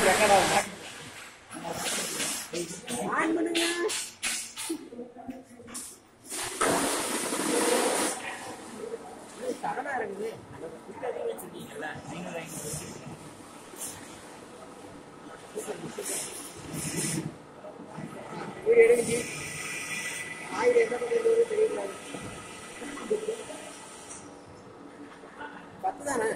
on பண்ணுங்க தகடா இருக்குது வீடு எடுக்குச்சு ஆயிரம் என்ன பண்ணுறது தெரியல பத்து தானே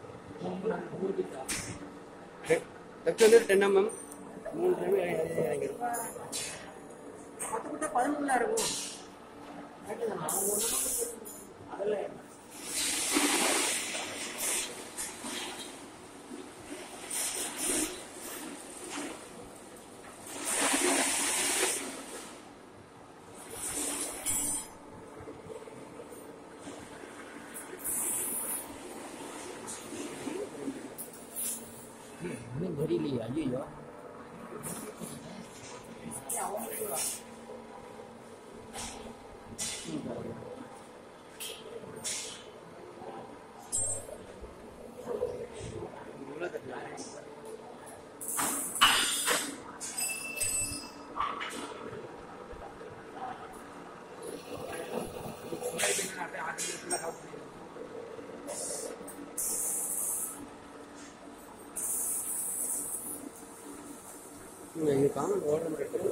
லெஃப்ட் வந்து டென் எம்எம் மூணு டைம் இறங்கிடும் பத்து கொடுத்தா பதினொன்றுல இருக்கும் கரெக்டு தானே அவங்க ஒன்று அதில் இன்னும் தெரியலையே ஐயோ இது காமன் ஓட மாட்டேன்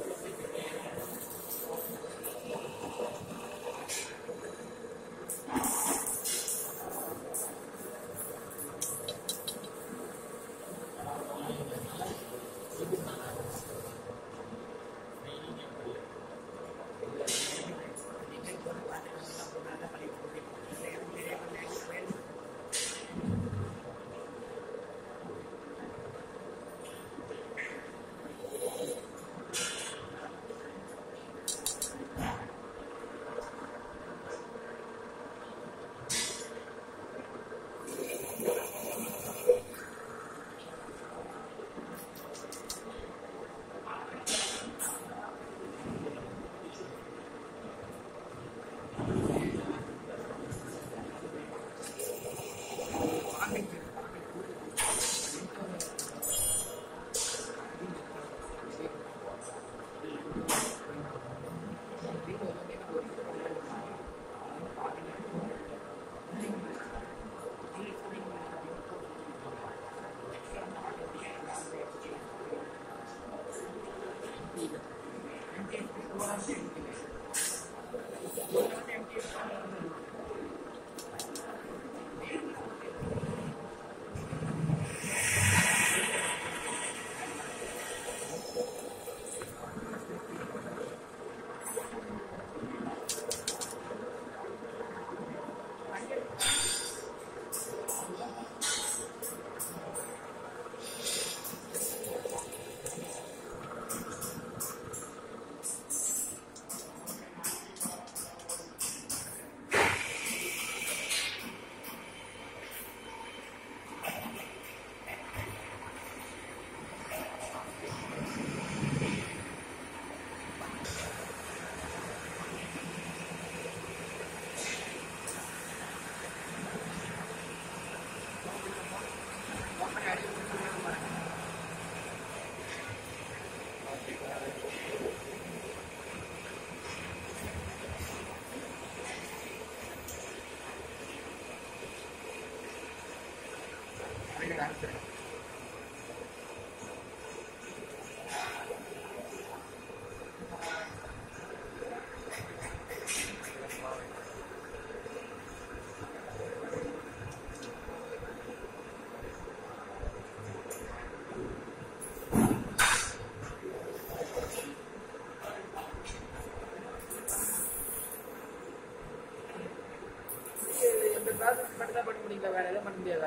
இந்த ப்ராசஸ் மட்டும் தான் பண்ண முடியுங்களா வேற எதுவும் பண்ண முடியாதா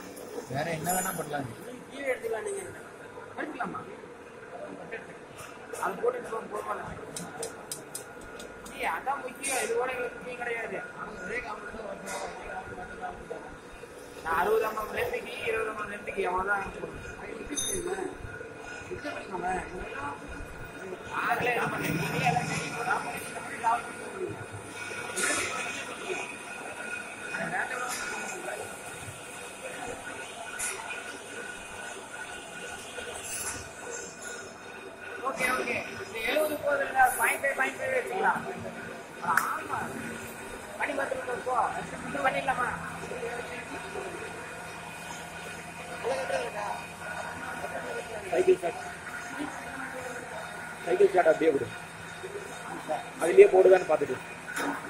வேற என்ன வேணா பண்ணலாம் கீழே எடுத்துக்கலாம் நீங்க எடுக்கலாமா அது போட்டுட்டு போக போகல ஏய் அதான் முக்கியம் இது கூட எங்களுக்கு முக்கியம் கிடையாது அவங்க ஒரே காமெடி தான் வருவாங்க நான் அறுபது அம்மா லெஃப்ட்டுக்கு இருபது அம்மா லெஃப்ட்டுக்கு அவன் தான் ஆகலே என்ன பண்ணேன் அப்படியா ஆமா பண்ணி பார்த்துருக்கோம் இப்போ இது பண்ணிடலாமா சைக்கிள் ஷாட் சைக்கிள் ஷாட் அப்படியே கொடு அதுலயே போடுதான்னு பார்த்துட்டு